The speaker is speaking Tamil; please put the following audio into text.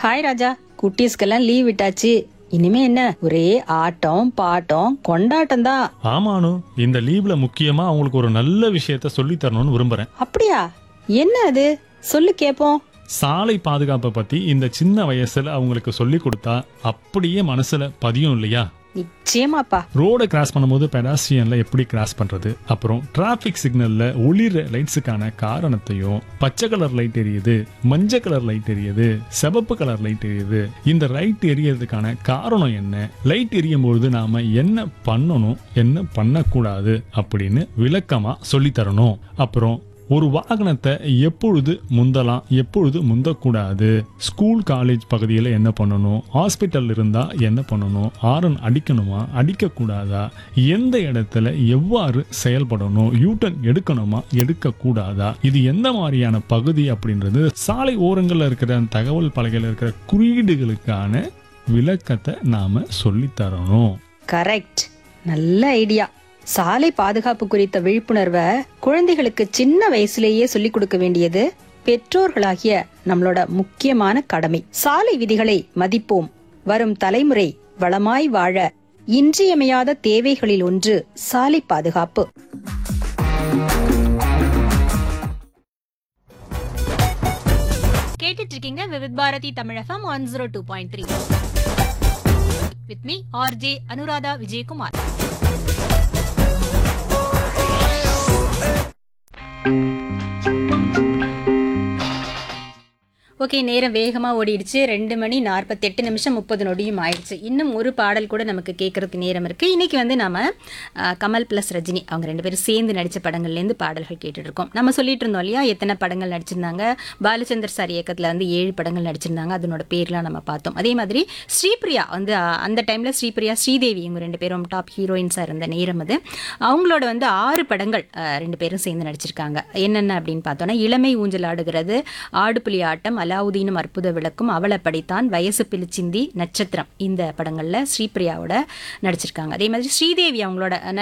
ஹாய் ராஜா குட்டீஸ்க்கெல்லாம் லீவ் விட்டாச்சு இனிமே என்ன ஒரே ஆட்டம் பாட்டம் கொண்டாட்டம் தான் ஆமானு இந்த லீவ்ல முக்கியமா அவங்களுக்கு ஒரு நல்ல விஷயத்த சொல்லி தரணும்னு விரும்புறேன் அப்படியா என்ன அது சொல்லு கேப்போம் சாலை பாதுகாப்பை பத்தி இந்த சின்ன வயசுல அவங்களுக்கு சொல்லி கொடுத்தா அப்படியே மனசுல பதியும் இல்லையா நிச்சயமாப்பா ரோடை கிராஸ் பண்ணும்போது பெடாஸ்ட்ரியன்ல எப்படி கிராஸ் பண்றது அப்புறம் டிராஃபிக் சிக்னல்ல ஒளிர லைட்ஸுக்கான காரணத்தையும் பச்சை கலர் லைட் எரியுது மஞ்சள் கலர் லைட் எரியுது சிவப்பு கலர் லைட் எரியுது இந்த லைட் எரியறதுக்கான காரணம் என்ன லைட் எரியும் பொழுது நாம என்ன பண்ணணும் என்ன பண்ணக்கூடாது அப்படின்னு விளக்கமா சொல்லி தரணும் அப்புறம் ஒரு வாகனத்தை எப்பொழுது முந்தலாம் எப்பொழுது முந்தக்கூடாது ஸ்கூல் காலேஜ் பகுதியில் என்ன பண்ணணும் ஹாஸ்பிட்டல் இருந்தால் என்ன பண்ணணும் ஆரன் அடிக்கணுமா அடிக்கக்கூடாதா எந்த இடத்துல எவ்வாறு செயல்படணும் யூட்டன் எடுக்கணுமா எடுக்கக்கூடாதா இது எந்த மாதிரியான பகுதி அப்படின்றது சாலை ஓரங்களில் இருக்கிற தகவல் பலகையில் இருக்கிற குறியீடுகளுக்கான விளக்கத்தை நாம சொல்லித் தரணும் கரெக்ட் நல்ல ஐடியா சாலை பாதுகாப்பு குறித்த விழிப்புணர்வை குழந்தைகளுக்கு சின்ன வயசுலேயே சொல்லிக் கொடுக்க வேண்டியது பெற்றோர்களாகிய நம்மளோட முக்கியமான கடமை சாலை விதிகளை மதிப்போம் வரும் தலைமுறை வளமாய் வாழ இன்றியமையாத தேவைகளில் ஒன்று சாலை பாதுகாப்பு கேட்டுட்டு இருக்கீங்க Vividh Bharati Tamilagam one zero two point three with me RJ Anuradha Vijayakumar okay நேரம் வேகமா ஓடிடுச்சு ரெண்டு மணி நாற்பத்தெட்டு நிமிஷம் முப்பது நொடியும் ஆயிடுச்சு இன்னும் ஒரு பாடல் கூட நமக்கு கேட்கறதுக்கு நேரம் இருக்கு இன்னைக்கு வந்து நாம அஹ், கமல் பிளஸ் ரஜினி அவங்க ரெண்டு பேரும் சேர்ந்து நடிச்ச படங்கள்லேருந்து பாடல்கள் கேட்டுட்டு இருக்கோம் நம்ம சொல்லிட்டு இருந்தோம் இல்லையா எத்தனை படங்கள் நடிச்சிருந்தாங்க பாலச்சந்தர் சார் இயக்கத்தில் வந்து ஏழு படங்கள் நடிச்சிருந்தாங்க அதனோட பேர்லாம் நம்ம பார்த்தோம் அதே மாதிரி ஸ்ரீபிரியா வந்து அஹ், அந்த டைம்ல ஸ்ரீபிரியா ஸ்ரீதேவி இவங்க ரெண்டு பேரும் டாப் ஹீரோயின்ஸாக இருந்த நேரம் அது அவங்களோட வந்து ஆறு படங்கள் அஹ், ரெண்டு பேரும் சேர்ந்து நடிச்சிருக்காங்க என்னென்ன அப்படின்னு பார்த்தோன்னா இளமை ஊஞ்சல் ஆடுகிறது ஆடுபுலி ஆட்டம் அலாவுதீனும் அற்புத விளக்கும் அவளை படித்தான் வயசு பிலிச்சிந்தி நட்சத்திரம் இந்த படங்கள்ல ஸ்ரீபிரியாவோட நடிச்சிருக்காங்க அதே மாதிரி ஸ்ரீதேவி அவங்களோட